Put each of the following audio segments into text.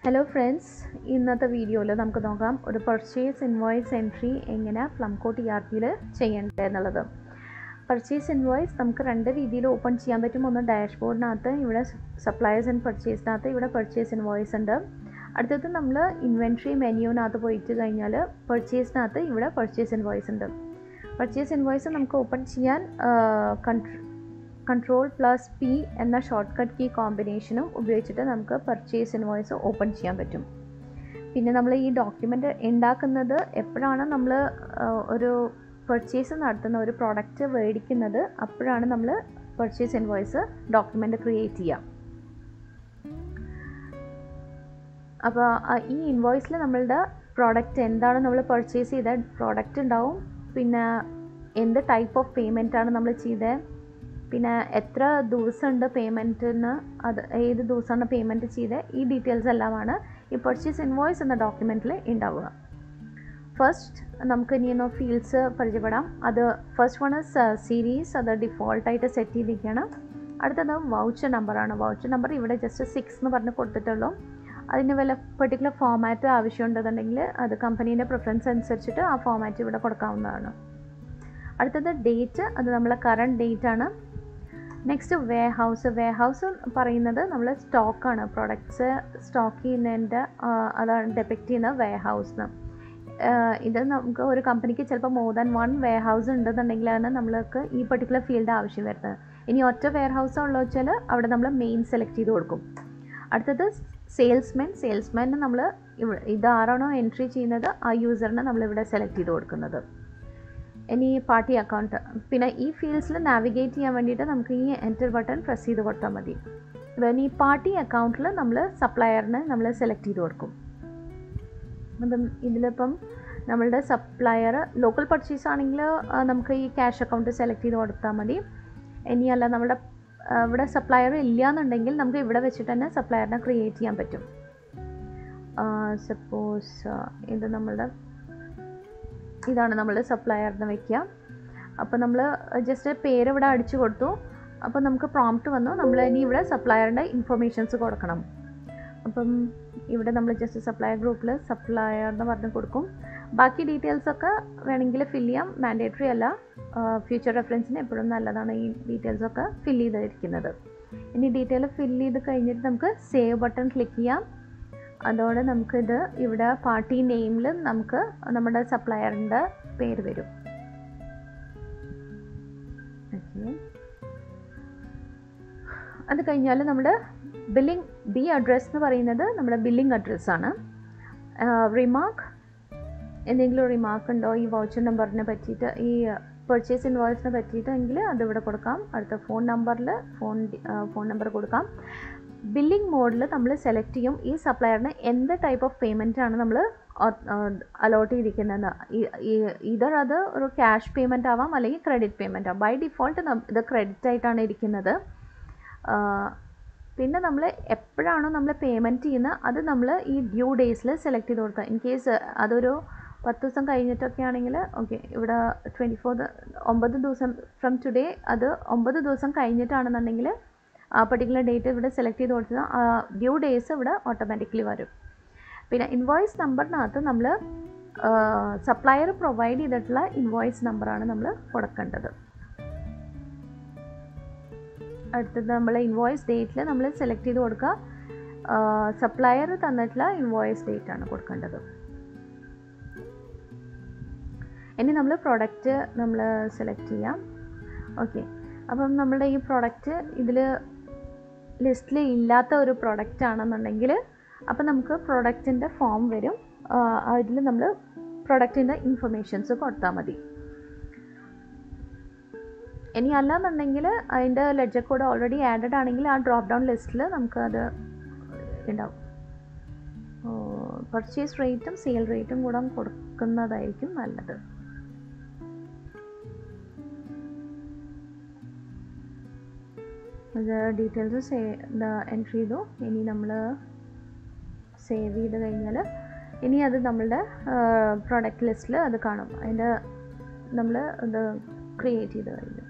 hello friends ഇന്നത്തെ വീഡിയോയിൽ നമുക്ക് നോക്കാം ഒരു പർച്ചേസ് ഇൻവോയ്സ് എൻട്രി എങ്ങനെ ഫ്ലംകോ ടി ആർ പിയിൽ ചെയ്യേണ്ടത് എന്നുള്ളത് പർച്ചേസ് ഇൻവോയ്സ് നമുക്ക് രണ്ട് രീതിയിൽ ഓപ്പൺ ചെയ്യാൻ പറ്റും ഒന്ന് ഡാഷ്ബോർഡിനകത്ത് ഇവിടെ സപ്ലയേഴ്സ് ആൻഡ് പർച്ചേസിനകത്ത് ഇവിടെ പർച്ചേസ് ഇൻവോയ്സ് ഉണ്ട് അടുത്തത് നമ്മൾ ഇൻവെൻട്രി മെനുവിനകത്ത് പോയിട്ട് കഴിഞ്ഞാൽ പർച്ചേസിനകത്ത് ഇവിടെ പർച്ചേസ് ഇൻവോയ്സ് ഉണ്ട് പർച്ചേസ് ഇൻവോയ്സ് നമുക്ക് ഓപ്പൺ ചെയ്യാൻ കൺട്രോൾ പ്ലസ് പി എന്ന ഷോർട്ട് കട്ട് കീ കോമ്പിനേഷനും ഉപയോഗിച്ചിട്ട് നമുക്ക് പർച്ചേസ് ഇൻവോയ്സ് ഓപ്പൺ ചെയ്യാൻ പറ്റും പിന്നെ നമ്മൾ ഈ ഡോക്യുമെൻ്റ് ഉണ്ടാക്കുന്നത് എപ്പോഴാണ് നമ്മൾ ഒരു പർച്ചേസ് നടത്തുന്ന ഒരു പ്രോഡക്റ്റ് മേടിക്കുന്നത് അപ്പോഴാണ് നമ്മൾ പർച്ചേസ് ഇൻവോയ്സ് ഡോക്യുമെൻ്റ് ക്രിയേറ്റ് ചെയ്യുക അപ്പോൾ ഈ ഇൻവോയ്സിൽ നമ്മളുടെ പ്രോഡക്റ്റ് എന്താണ് നമ്മൾ പർച്ചേസ് ചെയ്ത പ്രോഡക്റ്റ് ഉണ്ടാവും പിന്നെ എന്ത് ടൈപ്പ് ഓഫ് പേയ്മെൻ്റ് ആണ് നമ്മൾ ചെയ്തത് പിന്നെ എത്ര ദിവസമുണ്ട് പേയ്മെൻറ്റിന് അത് ഏത് ദിവസമാണ് പേയ്മെൻറ്റ് ചെയ്തത് ഈ ഡീറ്റെയിൽസ് എല്ലാമാണ് ഈ പർച്ചേസ് ഇൻവോയ്സ് എന്ന ഡോക്യുമെൻറ്റിൽ ഉണ്ടാവുക ഫസ്റ്റ് നമുക്ക് ഇനി ഒന്ന് ഫീൽഡ്സ് പരിചയപ്പെടാം അത് ഫസ്റ്റ് വൺ സീരീസ് അത് ഡിഫോൾട്ടായിട്ട് സെറ്റ് ചെയ്തിരിക്കുകയാണ് അടുത്തത് വൗച്ചർ നമ്പറാണ് വൗച്ചർ നമ്പർ ഇവിടെ ജസ്റ്റ് സിക്സ് എന്ന് പറഞ്ഞ് കൊടുത്തിട്ടുള്ളൂ അതിന് വല്ല പെർട്ടിക്കുലർ ഫോമാറ്റ് ആവശ്യമുണ്ടെന്നുണ്ടെങ്കിൽ അത് കമ്പനീൻ്റെ പ്രിഫറൻസ് അനുസരിച്ചിട്ട് ആ ഫോമാറ്റ് ഇവിടെ കൊടുക്കാവുന്നതാണ് അടുത്തത് ഡേറ്റ് അത് നമ്മളെ കറണ്ട് ഡേറ്റ് ആണ് next warehouse warehouse പറയുന്നത് നമ്മൾ സ്റ്റോക്കാണ് പ്രൊഡക്ട്സ് സ്റ്റോക്ക് ചെയ്യുന്നതിൻ്റെ അതാണ് ഡെപ്പിക്റ്റ് ചെയ്യുന്ന വേ ഹൗസ് ഇത് നമുക്ക് ഒരു കമ്പനിക്ക് ചിലപ്പോൾ more than one warehouse ഉണ്ടെന്നുണ്ടെങ്കിലാണ് നമ്മൾക്ക് ഈ പെർട്ടിക്കുലർ ഫീൽഡ് ആവശ്യം വരുന്നത് ഇനി ഒറ്റ വെയർ ഹൗസ് ഉള്ളത് വെച്ചാൽ അവിടെ നമ്മൾ മെയിൻ സെലക്ട് ചെയ്ത് കൊടുക്കും അടുത്തത് സെയിൽസ്മാൻ സെയിൽസ്മാന് നമ്മൾ ഇത് ആരാണോ എൻട്രി ചെയ്യുന്നത് ആ യൂസറിനെ നമ്മളിവിടെ സെലക്ട് ചെയ്ത് കൊടുക്കുന്നത് ഇനി പാർട്ടി അക്കൗണ്ട് പിന്നെ ഈ ഫീൽഡ്സിൽ നാവിഗേറ്റ് ചെയ്യാൻ വേണ്ടിയിട്ട് നമുക്ക് ഈ എൻറ്റർ ബട്ടൺ പ്രസ് ചെയ്ത് കൊടുത്താൽ മതി പിന്നെ ഈ പാർട്ടി അക്കൗണ്ടിൽ നമ്മൾ സപ്ലയറിനെ നമ്മൾ സെലക്ട് ചെയ്ത് കൊടുക്കും അപ്പം ഇതിലിപ്പം നമ്മളുടെ സപ്ലയർ ലോക്കൽ പർച്ചേസ് ആണെങ്കിൽ നമുക്ക് ഈ ക്യാഷ് അക്കൗണ്ട് സെലക്ട് ചെയ്ത് കൊടുത്താൽ മതി ഇനിയല്ല നമ്മുടെ ഇവിടെ സപ്ലയർ ഇല്ല എന്നുണ്ടെങ്കിൽ നമുക്ക് ഇവിടെ വെച്ചിട്ട് തന്നെ സപ്ലയറിനെ ക്രിയേറ്റ് ചെയ്യാൻ പറ്റും സപ്പോസ് ഇത് നമ്മളുടെ ഇതാണ് നമ്മൾ സപ്ലയറിന് വയ്ക്കുക അപ്പോൾ നമ്മൾ ജസ്റ്റ് പേര് ഇവിടെ അടിച്ചു കൊടുത്തു അപ്പോൾ നമുക്ക് പ്രോംപ്റ്റ് വന്നു നമ്മൾ ഇനി ഇവിടെ സപ്ലയറിൻ്റെ ഇൻഫർമേഷൻസ് കൊടുക്കണം അപ്പം ഇവിടെ നമ്മൾ ജസ്റ്റ് സപ്ലയർ ഗ്രൂപ്പിൽ സപ്ലയർ എന്ന് പറഞ്ഞ് കൊടുക്കും ബാക്കി ഡീറ്റെയിൽസ് ഒക്കെ വേണമെങ്കിൽ ഫില്ല് ചെയ്യാം മാൻഡേറ്ററി അല്ല ഫ്യൂച്ചർ റെഫറൻസിന് എപ്പോഴും നല്ലതാണ് ഈ ഡീറ്റെയിൽസ് ഒക്കെ ഫില്ല് ചെയ്തിരിക്കുന്നത് ഇനി ഡീറ്റെയിൽ ഫില്ല് ചെയ്ത് കഴിഞ്ഞിട്ട് നമുക്ക് സേവ് ബട്ടൺ ക്ലിക്ക് ചെയ്യാം അതോടെ നമുക്കിത് ഇവിടെ പാർട്ടി നെയിമിൽ നമുക്ക് നമ്മുടെ സപ്ലയറിൻ്റെ പേര് വരും ഓക്കെ അത് കഴിഞ്ഞാൽ നമ്മുടെ ബില്ലിംഗ് ബി അഡ്രസ്സ് എന്ന് പറയുന്നത് നമ്മുടെ ബില്ലിംഗ് അഡ്രസ്സാണ് റിമാർക്ക് എന്തെങ്കിലും റിമാർക്ക് ഉണ്ടോ ഈ വൗച്ചർ നമ്പറിനെ പറ്റിയിട്ട് ഈ പർച്ചേസ് ഇൻവോയ്സിനെ പറ്റിയിട്ടെങ്കിൽ അതിവിടെ കൊടുക്കാം അടുത്ത ഫോൺ നമ്പറിൽ ഫോൺ ഫോൺ നമ്പർ കൊടുക്കാം ബില്ലിംഗ് മോഡിൽ നമ്മൾ സെലക്ട് ചെയ്യും ഈ സപ്ലയറിന് എന്ത് ടൈപ്പ് ഓഫ് പേയ്മെൻ്റ് ആണ് നമ്മൾ അലോട്ട് ചെയ്തിരിക്കുന്നത് ഇതർ അത് ഒരു ക്യാഷ് പേയ്മെൻ്റ് ആവാം അല്ലെങ്കിൽ ക്രെഡിറ്റ് പേയ്മെൻ്റ് ആവാം ബൈ ഡിഫോൾട്ട് ഇത് ക്രെഡിറ്റ് ആയിട്ടാണ് ഇരിക്കുന്നത് പിന്നെ നമ്മൾ എപ്പോഴാണോ നമ്മൾ പേയ്മെൻറ്റ് ചെയ്യുന്നത് അത് നമ്മൾ ഈ ഡ്യൂ ഡേയ്സിൽ സെലക്ട് ചെയ്ത് കൊടുക്കുക ഇൻ കേസ് അതൊരു പത്ത് ദിവസം കഴിഞ്ഞിട്ടൊക്കെ ആണെങ്കിൽ ഓക്കെ ഇവിടെ ട്വൻറ്റി ഫോർ ഒമ്പത് ദിവസം ഫ്രം ടുഡേ അത് ഒമ്പത് ദിവസം കഴിഞ്ഞിട്ടാണെന്നുണ്ടെങ്കിൽ ആ പെർട്ടിക്കുലർ ഡേറ്റ് ഇവിടെ സെലക്ട് ചെയ്ത് കൊടുത്താൽ ആ ഡ്യൂ ഡേയ്സ് ഇവിടെ ഓട്ടോമാറ്റിക്കലി വരും പിന്നെ ഇൻവോയ്സ് നമ്പറിനകത്ത് നമ്മൾ സപ്ലയർ പ്രൊവൈഡ് ചെയ്തിട്ടുള്ള ഇൻവോയ്സ് നമ്പറാണ് നമ്മൾ കൊടുക്കേണ്ടത് അടുത്തത് നമ്മൾ ഇൻവോയ്സ് ഡേറ്റിൽ നമ്മൾ സെലക്ട് ചെയ്ത് കൊടുക്കുക സപ്ലയർ തന്നിട്ടുള്ള ഇൻവോയ്സ് ഡേറ്റ് ആണ് കൊടുക്കേണ്ടത് ഇനി നമ്മൾ പ്രൊഡക്റ്റ് നമ്മൾ സെലക്ട് ചെയ്യാം ഓക്കെ അപ്പം നമ്മുടെ ഈ പ്രൊഡക്റ്റ് ഇതിൽ ലിസ്റ്റിൽ ഇല്ലാത്ത ഒരു പ്രൊഡക്റ്റ് ആണെന്നുണ്ടെങ്കിൽ അപ്പം നമുക്ക് പ്രൊഡക്റ്റിൻ്റെ ഫോം വരും അതിൽ നമ്മൾ പ്രൊഡക്റ്റിൻ്റെ ഇൻഫർമേഷൻസ് കൊടുത്താൽ മതി ഇനി അല്ലാന്നുണ്ടെങ്കിൽ അതിൻ്റെ ലെഡ്ജർ കോഡ് ഓൾറെഡി ആഡഡ് ആണെങ്കിൽ ആ ഡ്രോപ്പ് ഡൗൺ ലിസ്റ്റിൽ നമുക്ക് അത് ഉണ്ടാവും പർച്ചേസ് റേറ്റും സെയിൽ റേറ്റും കൂടെ കൊടുക്കുന്നതായിരിക്കും നല്ലത് ഇത് ഡീറ്റെയിൽസ് സേ എൻട്രി ചെയ്തു ഇനി നമ്മൾ സേവ് ചെയ്ത് കഴിഞ്ഞാൽ ഇനി അത് നമ്മളുടെ പ്രൊഡക്റ്റ് ലിസ്റ്റിൽ അത് കാണും അതിൻ്റെ നമ്മൾ ഇത് ക്രിയേറ്റ് ചെയ്ത് കഴിഞ്ഞു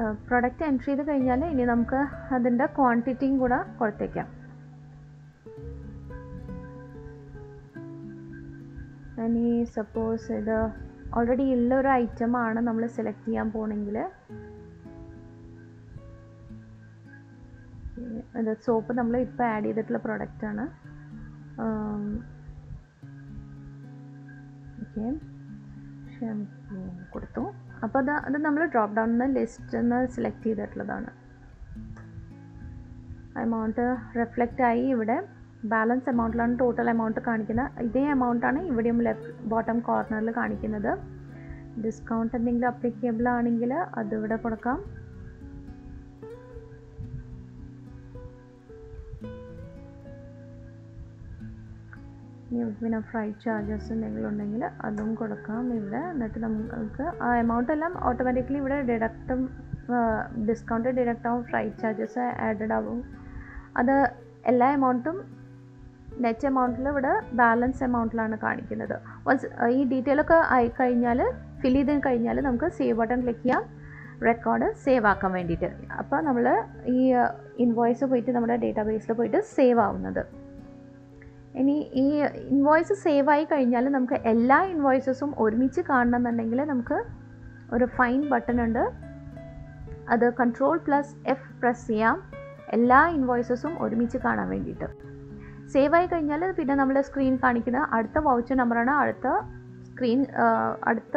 പ്രൊഡക്റ്റ് എൻട്രി ചെയ്ത് കഴിഞ്ഞാൽ ഇനി നമുക്ക് അതിൻ്റെ ക്വാണ്ടിറ്റിയും കൂടെ കൊടുത്തേക്കാം ഇനി സപ്പോസ് ഇത് ഓൾറെഡി ഉള്ള ഒരു ഐറ്റം ആണ് നമ്മൾ സെലക്ട് ചെയ്യാൻ പോണെങ്കിൽ ഇത് സോപ്പ് നമ്മൾ ഇപ്പോൾ ആഡ് ചെയ്തിട്ടുള്ള പ്രൊഡക്റ്റ് ആണ് ഓക്കെ ഷാംപൂ കൊടുത്തു അപ്പോൾ അത് അത് നമ്മൾ ഡ്രോപ്പ് ഡൗൺ ലിസ്റ്റ് നിന്ന് സെലക്ട് ചെയ്തിട്ടുള്ളതാണ് എമൗണ്ട് റിഫ്ലക്റ്റ് ആയി ഇവിടെ ബാലൻസ് എമൗണ്ടിലാണ് ടോട്ടൽ എമൗണ്ട് കാണിക്കുന്നത് ഇതേ എമൗണ്ടാണ് ഇവിടെയും ലെഫ്റ്റ് ബോട്ടം കോർണറിൽ കാണിക്കുന്നത് ഡിസ്കൗണ്ട് എന്തെങ്കിലും അപ്ലിക്കബിൾ ആണെങ്കിൽ അതിവിടെ കൊടുക്കാം പിന്നെ ഫ്രൈറ്റ് ചാർജസ് എന്തെങ്കിലും ഉണ്ടെങ്കിൽ അതും കൊടുക്കാം ഇവിടെ എന്നിട്ട് നമുക്ക് ആ എമൗണ്ട് എല്ലാം ഓട്ടോമാറ്റിക്കലി ഇവിടെ ഡിഡക്റ്റും ഡിസ്കൗണ്ട് ഡിഡക്റ്റ് ആവും ഫ്രൈറ്റ് ചാർജസ് ആഡഡ് ആവും അത് എല്ലാ എമൗണ്ടും നെറ്റ് എമൗണ്ടിൽ ഇവിടെ ബാലൻസ് എമൗണ്ടിലാണ് കാണിക്കുന്നത് വൺസ് ഈ ഡീറ്റെയിൽ ഒക്കെ ആയി കഴിഞ്ഞാൽ ഫിൽ ചെയ്ത് കഴിഞ്ഞാൽ നമുക്ക് സേവ് ബട്ടൺ ക്ലിക്ക് ചെയ്യാം റെക്കോർഡ് സേവ് ആക്കാൻ വേണ്ടിയിട്ട് അപ്പോൾ നമ്മൾ ഈ ഇൻവോയ്സ് പോയിട്ട് നമ്മുടെ ഡേറ്റാബേസിൽ പോയിട്ട് സേവ് ആവുന്നത് ഇനി ഈ ഇൻവോയ്സ് സേവ് ആയി കഴിഞ്ഞാൽ നമുക്ക് എല്ലാ ഇൻവോയ്സസും ഒരുമിച്ച് കാണണമെന്നുണ്ടെങ്കിൽ നമുക്ക് ഒരു ഫൈൻ ബട്ടൺ ഉണ്ട് അത് കൺട്രോൾ പ്ലസ് എഫ് പ്രസ് ചെയ്യാം എല്ലാ ഇൻവോയ്സസും ഒരുമിച്ച് കാണാൻ വേണ്ടിയിട്ട് സേവ് ആയി കഴിഞ്ഞാൽ പിന്നെ നമ്മൾ സ്ക്രീൻ കാണിക്കുന്ന അടുത്ത വൗച്ചർ നമ്പറാണ് അടുത്ത സ്ക്രീൻ അടുത്ത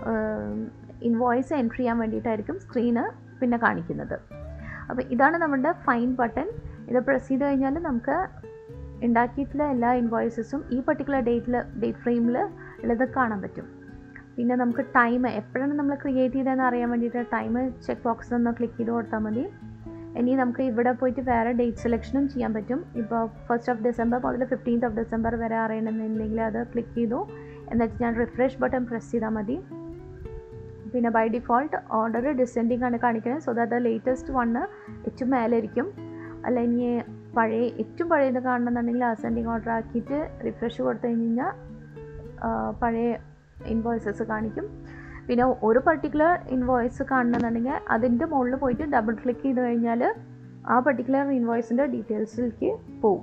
ഇൻവോയ്സ് എൻട്രി ചെയ്യാൻ വേണ്ടിയിട്ടായിരിക്കും സ്ക്രീന് പിന്നെ കാണിക്കുന്നത് അപ്പോൾ ഇതാണ് നമ്മുടെ ഫൈൻ ബട്ടൺ ഇത് പ്രസ് ചെയ്ത് കഴിഞ്ഞാൽ നമുക്ക് ഉണ്ടാക്കിയിട്ടുള്ള എല്ലാ ഇൻവോയ്സസും ഈ പർട്ടിക്കുലർ ഡേറ്റിൽ ഡേറ്റ് ഫ്രെയിമിൽ ഉള്ളത് കാണാൻ പറ്റും പിന്നെ നമുക്ക് ടൈം എപ്പോഴാണ് നമ്മൾ ക്രിയേറ്റ് ചെയ്തതെന്ന് അറിയാൻ വേണ്ടിയിട്ട് ടൈം ചെക്ക് ബോക്സ് ഒന്ന് ക്ലിക്ക് ചെയ്ത് കൊടുത്താൽ മതി ഇനി നമുക്ക് ഇവിടെ പോയിട്ട് വേറെ ഡേറ്റ് സെലക്ഷനും ചെയ്യാൻ പറ്റും ഇപ്പോൾ ഫസ്റ്റ് ഓഫ് ഡിസംബർ മുതൽ ഫിഫ്റ്റീൻത്ത് ഓഫ് ഡിസംബർ വരെ അറിയണമെന്നുണ്ടെങ്കിൽ അത് ക്ലിക്ക് ചെയ്തു എന്നിട്ട് ഞാൻ റിഫ്രഷ് ബട്ടൺ പ്രസ് ചെയ്താൽ മതി പിന്നെ ബൈ ഡിഫോൾട്ട് ഓർഡർ ഡിസെൻഡിങ് ആണ് കാണിക്കുന്നത് സോ ദാറ്റ് ലേറ്റസ്റ്റ് വണ്ണ് ഏറ്റവും മേലായിരിക്കും അല്ല ഇനി പഴയ ഏറ്റവും പഴയത് കാണണമെന്നുണ്ടെങ്കിൽ അസെൻഡിങ് ഓർഡർ ആക്കിയിട്ട് റിഫ്രഷ് കൊടുത്തു കഴിഞ്ഞ് കഴിഞ്ഞാൽ പഴയ ഇൻവോയ്സസ് കാണിക്കും പിന്നെ ഒരു പർട്ടിക്കുലർ ഇൻവോയ്സ് കാണണമെന്നുണ്ടെങ്കിൽ അതിൻ്റെ മുകളിൽ പോയിട്ട് ഡബിൾ ക്ലിക്ക് ചെയ്ത് കഴിഞ്ഞാൽ ആ പർട്ടിക്കുലർ ഇൻവോയ്സിൻ്റെ ഡീറ്റെയിൽസിലേക്ക് പോവും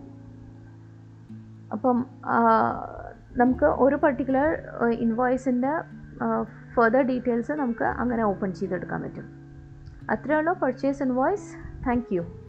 അപ്പം നമുക്ക് ഒരു പർട്ടിക്കുലർ ഇൻവോയ്സിൻ്റെ ഫെർദർ ഡീറ്റെയിൽസ് നമുക്ക് അങ്ങനെ ഓപ്പൺ ചെയ്തെടുക്കാൻ പറ്റും അത്രയേ ഉള്ളൂ പർച്ചേസ് ഇൻവോയ്സ് താങ്ക് യു